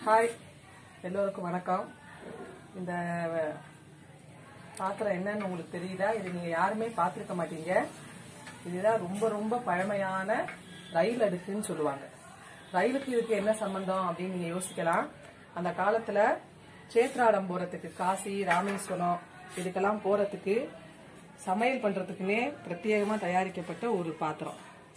hi எல்லோருக்கும் வணக்கம் இந்த பாத்திரம் என்னன்னு உங்களுக்கு தெரியுதா இது நீங்க யாருமே பார்த்திருக்க மாட்டீங்க இதுதான் ரொம்ப ரொம்ப பழமையான ரயில் அடுக்குன்னு சொல்லுவாங்க ரயிலுக்கு இதுக்கு என்ன சம்பந்தம் அப்படின்னு நீங்க யோசிக்கலாம் அந்த காலத்துல சேத்ராடம் போறதுக்கு காசி ராமேஸ்வரம் இதுக்கெல்லாம் போறதுக்கு சமையல் பண்றதுக்குன்னே பிரத்யேகமா தயாரிக்கப்பட்ட ஒரு பாத்திரம்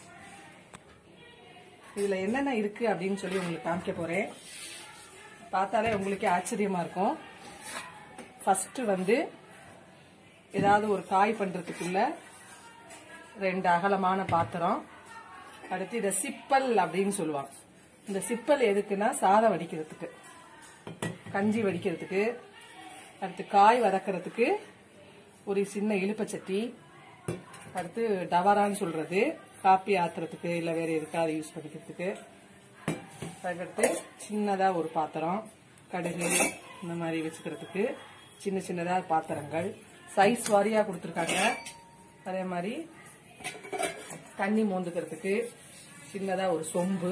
இதுல என்னென்ன இருக்கு அப்படின்னு சொல்லி உங்களுக்கு காமிக்க போறேன் பார்த்தாலே உங்களுக்கே ஆச்சரியமா இருக்கும் ஃபர்ஸ்ட் வந்து ஏதாவது ஒரு காய் பண்றதுக்குள்ள ரெண்டு அகலமான பாத்திரம் அடுத்து இதை சிப்பல் அப்படின்னு சொல்லுவாங்க இந்த சிப்பல் எதுக்குன்னா சாதம் வடிக்கிறதுக்கு கஞ்சி வடிக்கிறதுக்கு அடுத்து காய் வதக்கிறதுக்கு ஒரு சின்ன இழுப்பச்சட்டி அடுத்து டவரான்னு சொல்றது காப்பி ஆத்துறதுக்கு இல்லை வேற எதுக்காவது யூஸ் பண்ணிக்கிறதுக்கு அதுக்கடுத்து சின்னதா ஒரு பாத்திரம் கடுகு இந்த மாதிரி வச்சுக்கிறதுக்கு சின்ன சின்னதா பாத்திரங்கள் சைஸ் வாரியா கொடுத்துருக்காங்க அதே மாதிரி தண்ணி மோந்துக்கிறதுக்கு சின்னதா ஒரு சொம்பு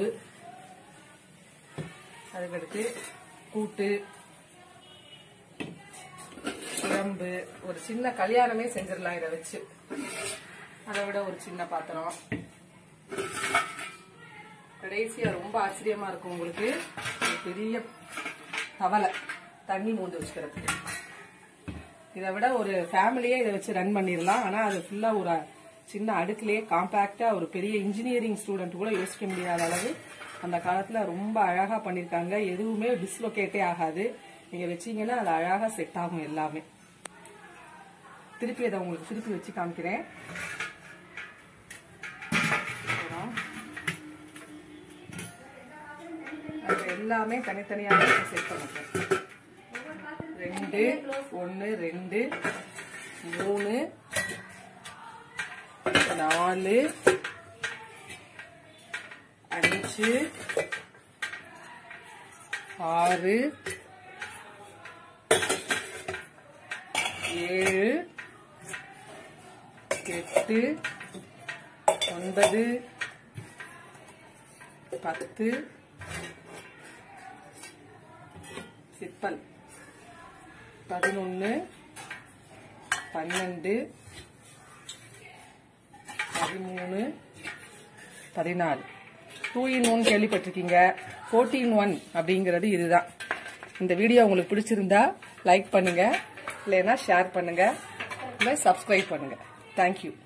அதுக்கடுத்து கூட்டு குழம்பு ஒரு சின்ன கல்யாணமே செஞ்சிடலாம் இதை வச்சு அதை விட ஒரு சின்ன பாத்திரம் கடைசியா ரொம்ப ஆச்சரியமா இருக்கும் உங்களுக்கு ஒரு பெரிய தவளை தண்ணி மூந்து வச்சுக்கிறதுக்கு இதை விட ஒரு ஃபேமிலியே இதை வச்சு ரன் பண்ணிடலாம் ஆனா அது ஃபுல்லா ஒரு சின்ன அடுக்குலயே காம்பாக்டா ஒரு பெரிய இன்ஜினியரிங் ஸ்டூடெண்ட் கூட யோசிக்க முடியாத அளவு அந்த காலத்துல ரொம்ப அழகா பண்ணிருக்காங்க எதுவுமே டிஸ்லொகேட்டே ஆகாது நீங்க வச்சீங்கன்னா அது அழகா செட் ஆகும் எல்லாமே திருப்பி அதை உங்களுக்கு திருப்பி வச்சு காமிக்கிறேன் அப்புறம் அது எல்லாமே தனித்தனியாக செட் பண்ணிக்கிறேன் ரெண்டு ஒன்று ரெண்டு மூணு நாலு அஞ்சு ஆறு ஏழு எட்டு ஒன்பது பத்து சிப்பல் பதினொன்று பன்னெண்டு பதிமூணு பதினாலு டூ இன் ஒன் கேள்விப்பட்டிருக்கீங்க ஃபோர்டீன் ஒன் அப்படிங்கிறது இதுதான் இந்த வீடியோ உங்களுக்கு பிடிச்சிருந்தா லைக் பண்ணுங்க இல்லைன்னா ஷேர் பண்ணுங்க இல்லை சப்ஸ்கிரைப் பண்ணுங்க தேங்க்யூ